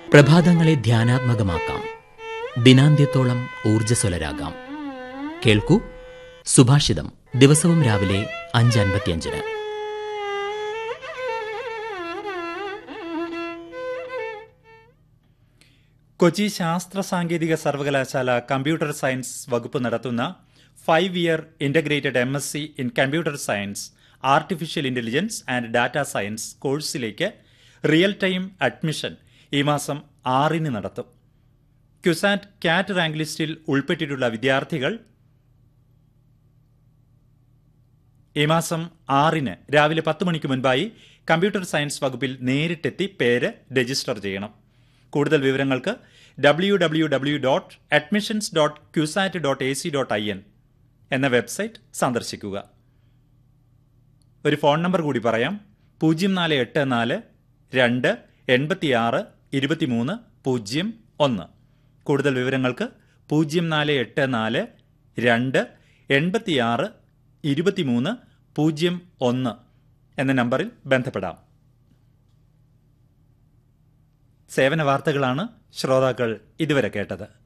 പ്രഭാതങ്ങളെ ധ്യാനാത്മകമാക്കാം ദിനാന്ത്യത്തോളം ഊർജ്ജസ്വലരാകാം കേൾക്കൂ സുഭാഷിതം ദിവസവും രാവിലെ അഞ്ച് അൻപത്തിയഞ്ചിന് കൊച്ചി ശാസ്ത്ര സാങ്കേതിക സർവകലാശാല കമ്പ്യൂട്ടർ സയൻസ് വകുപ്പ് നടത്തുന്ന five year integrated M S C in computer science artificial intelligence and data science കോഴ്സിലേക്ക് റിയൽ ടൈം അഡ്മിഷൻ ഈ മാസം ആറിന് നടത്തും ക്യുസാറ്റ് കാറ്റ് റാങ്ക് ലിസ്റ്റിൽ ഉൾപ്പെട്ടിട്ടുള്ള വിദ്യാർത്ഥികൾ ഈ മാസം ആറിന് രാവിലെ പത്ത് മണിക്ക് മുൻപായി കമ്പ്യൂട്ടർ സയൻസ് വകുപ്പിൽ നേരിട്ടെത്തി പേര് രജിസ്റ്റർ ചെയ്യണം കൂടുതൽ വിവരങ്ങൾക്ക് W W W dot admissions dot CUSAT dot A C dot I N എന്ന വെബ്സൈറ്റ് സന്ദർശിക്കുക ഒരു ഫോൺ നമ്പർ കൂടി പറയാം പൂജ്യം നാല് എട്ട് നാല് രണ്ട് എൺപത്തിയാറ് ഇരുപത്തിമൂന്ന് പൂജ്യം ഒന്ന് കൂടുതൽ വിവരങ്ങൾക്ക് പൂജ്യം നാല് എട്ട് നാല് രണ്ട് എൺപത്തിയാറ് ഇരുപത്തിമൂന്ന് പൂജ്യം ഒന്ന് എന്ന നമ്പറിൽ ബന്ധപ്പെടാം സേവന വാർത്തകളാണ് ശ്രോതാക്കൾ ഇതുവരെ കേട്ടത്